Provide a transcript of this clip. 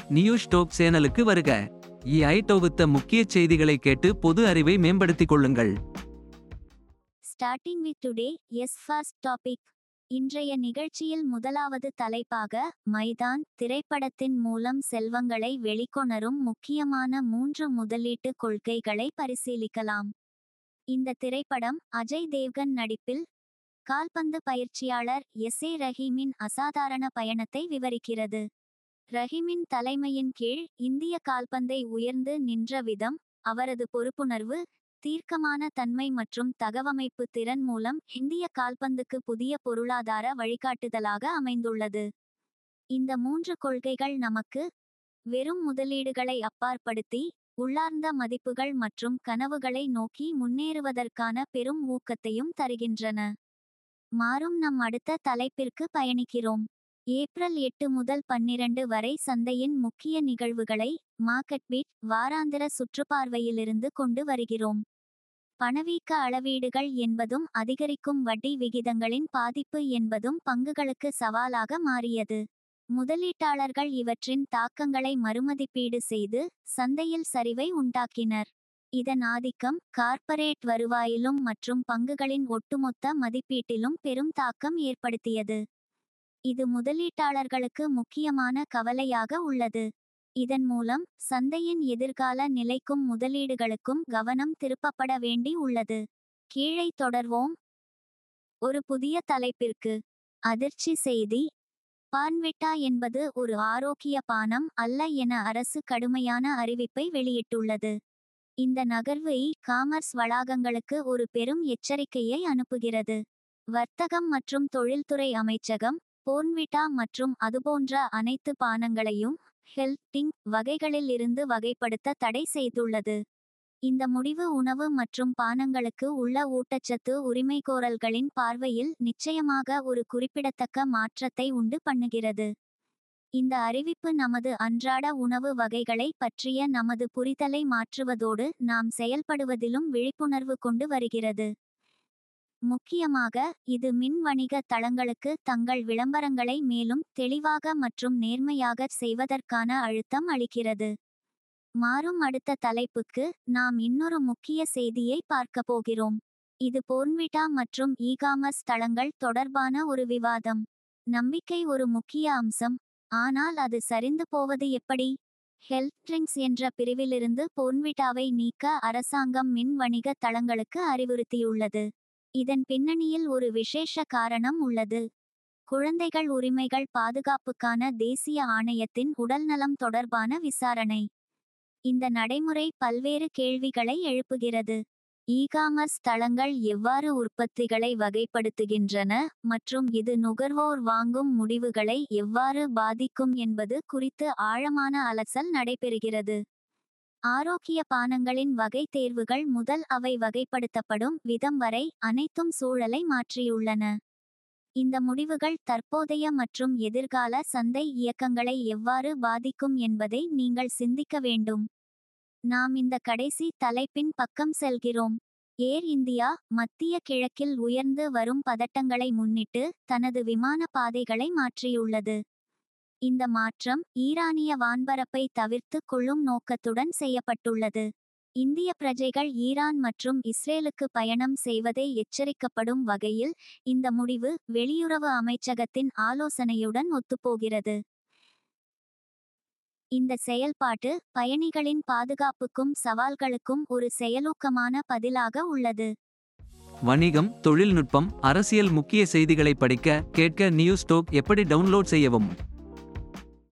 news dope சேனலுக்கு வருக EI தொகுத்த முக்கிய செய்திகளை கேட்டு பொது அறிவை மேம்படுத்திக் கொள்ளுங்கள் starting with today's first topic இன்றைய நிகழ்ச்சியில் முதலாவது தலைப்பாக மைதான் திரைப்படத்தின் மூலம் செல்வங்களை வெளிக்கொணரும் முக்கியமான மூன்று முதலீட்டு கொள்கைகளை பரிசீலிக்கலாம் இந்த திரைப்படம் அஜய் தேவ்கன் நடிப்பில் கால்பந்து பயிற்சியாளர் எஸ் ஏ ரஹீமின் அசாதாரண பயணத்தை விவரிக்கிறது ரஹீமின் தலைமையின் கீழ் இந்திய கால்பந்தை உயர்ந்து நின்ற விதம் அவரது பொறுப்புணர்வு தீர்க்கமான தன்மை மற்றும் தகவமைப்பு திறன் மூலம் இந்திய கால்பந்துக்கு புதிய பொருளாதார வழிகாட்டுதலாக அமைந்துள்ளது இந்த மூன்று கொள்கைகள் நமக்கு வெறும் முதலீடுகளை அப்பாற்படுத்தி உள்ளார்ந்த மதிப்புகள் மற்றும் கனவுகளை நோக்கி முன்னேறுவதற்கான பெரும் ஊக்கத்தையும் தருகின்றன மாறும் நம் அடுத்த தலைப்பிற்கு பயணிக்கிறோம் ஏப்ரல் எட்டு முதல் பன்னிரண்டு வரை சந்தையின் முக்கிய நிகழ்வுகளை மார்க்கெட் பீட் வாராந்திர சுற்றுப்பார்வையிலிருந்து கொண்டு வருகிறோம் பணவீக்க அளவீடுகள் என்பதும் அதிகரிக்கும் வட்டி விகிதங்களின் பாதிப்பு என்பதும் பங்குகளுக்கு சவாலாக மாறியது முதலீட்டாளர்கள் இவற்றின் தாக்கங்களை மறுமதிப்பீடு செய்து சந்தையில் சரிவை உண்டாக்கினர் இதன் ஆதிக்கம் கார்ப்பரேட் வருவாயிலும் மற்றும் பங்குகளின் ஒட்டுமொத்த மதிப்பீட்டிலும் பெரும் தாக்கம் ஏற்படுத்தியது இது முதலீட்டாளர்களுக்கு முக்கியமான கவலையாக உள்ளது இதன் மூலம் சந்தையின் எதிர்கால நிலைக்கும் முதலீடுகளுக்கும் கவனம் திருப்பப்பட வேண்டி உள்ளது கீழே தொடர்வோம் ஒரு புதிய தலைப்பிற்கு அதிர்ச்சி செய்தி பார்ன்விட்டா என்பது ஒரு ஆரோக்கிய பானம் அல்ல என அரசு கடுமையான அறிவிப்பை வெளியிட்டுள்ளது இந்த நகர்வு இ காமர்ஸ் வளாகங்களுக்கு ஒரு பெரும் எச்சரிக்கையை அனுப்புகிறது வர்த்தகம் மற்றும் தொழில்துறை அமைச்சகம் போர்ன்விட்டா மற்றும் அதுபோன்ற அனைத்து பானங்களையும் ஹெல்த்திங் வகைகளில் இருந்து வகைப்படுத்த தடை செய்துள்ளது இந்த முடிவு உணவு மற்றும் பானங்களுக்கு உள்ள ஊட்டச்சத்து உரிமைகோரல்களின் பார்வையில் நிச்சயமாக ஒரு குறிப்பிடத்தக்க மாற்றத்தை உண்டு பண்ணுகிறது இந்த அறிவிப்பு நமது அன்றாட உணவு வகைகளை பற்றிய நமது புரிதலை மாற்றுவதோடு நாம் செயல்படுவதிலும் விழிப்புணர்வு கொண்டு வருகிறது முக்கியமாக இது மின் வணிக தளங்களுக்கு தங்கள் விளம்பரங்களை மேலும் தெளிவாக மற்றும் நேர்மையாக செய்வதற்கான அழுத்தம் அளிக்கிறது மாறும் அடுத்த தலைப்புக்கு நாம் இன்னொரு முக்கிய செய்தியை பார்க்க போகிறோம் இது போர்ன்விட்டா மற்றும் இ காமர்ஸ் தளங்கள் தொடர்பான ஒரு விவாதம் நம்பிக்கை ஒரு முக்கிய அம்சம் ஆனால் அது சரிந்து போவது எப்படி ஹெல்த் ட்ரிங்க்ஸ் என்ற பிரிவிலிருந்து போர்ன்விட்டாவை நீக்க அரசாங்கம் மின் வணிக தளங்களுக்கு அறிவுறுத்தியுள்ளது இதன் பின்னணியில் ஒரு விசேஷ காரணம் உள்ளது குழந்தைகள் உரிமைகள் பாதுகாப்புக்கான தேசிய ஆணையத்தின் உடல்நலம் தொடர்பான விசாரணை இந்த நடைமுறை பல்வேறு கேள்விகளை எழுப்புகிறது இ காமர்ஸ் தளங்கள் எவ்வாறு உற்பத்திகளை வகைப்படுத்துகின்றன மற்றும் இது நுகர்வோர் வாங்கும் முடிவுகளை எவ்வாறு பாதிக்கும் என்பது குறித்து ஆழமான அலசல் நடைபெறுகிறது ஆரோக்கிய பானங்களின் வகை தேர்வுகள் முதல் அவை வகைப்படுத்தப்படும் விதம் வரை அனைத்தும் சூழலை மாற்றியுள்ளன இந்த முடிவுகள் தற்போதைய மற்றும் எதிர்கால சந்தை இயக்கங்களை எவ்வாறு பாதிக்கும் என்பதை நீங்கள் சிந்திக்க வேண்டும் நாம் இந்த கடைசி தலைப்பின் பக்கம் செல்கிறோம் ஏர் இந்தியா மத்திய கிழக்கில் உயர்ந்து வரும் பதட்டங்களை முன்னிட்டு தனது விமான பாதைகளை மாற்றியுள்ளது இந்த மாற்றம் ஈரானிய வான்பரப்பை தவிர்த்து கொள்ளும் நோக்கத்துடன் செய்யப்பட்டுள்ளது இந்திய பிரஜைகள் ஈரான் மற்றும் இஸ்ரேலுக்கு பயணம் செய்வதை எச்சரிக்கப்படும் வகையில் இந்த முடிவு வெளியுறவு அமைச்சகத்தின் ஆலோசனையுடன் ஒத்துப்போகிறது இந்த செயல்பாட்டு பயணிகளின் பாதுகாப்புக்கும் சவால்களுக்கும் ஒரு செயலூக்கமான பதிலாக உள்ளது வணிகம் தொழில்நுட்பம் அரசியல் முக்கிய செய்திகளை படிக்க கேட்க நியூஸ் டோப் எப்படி டவுன்லோட் செய்யவும்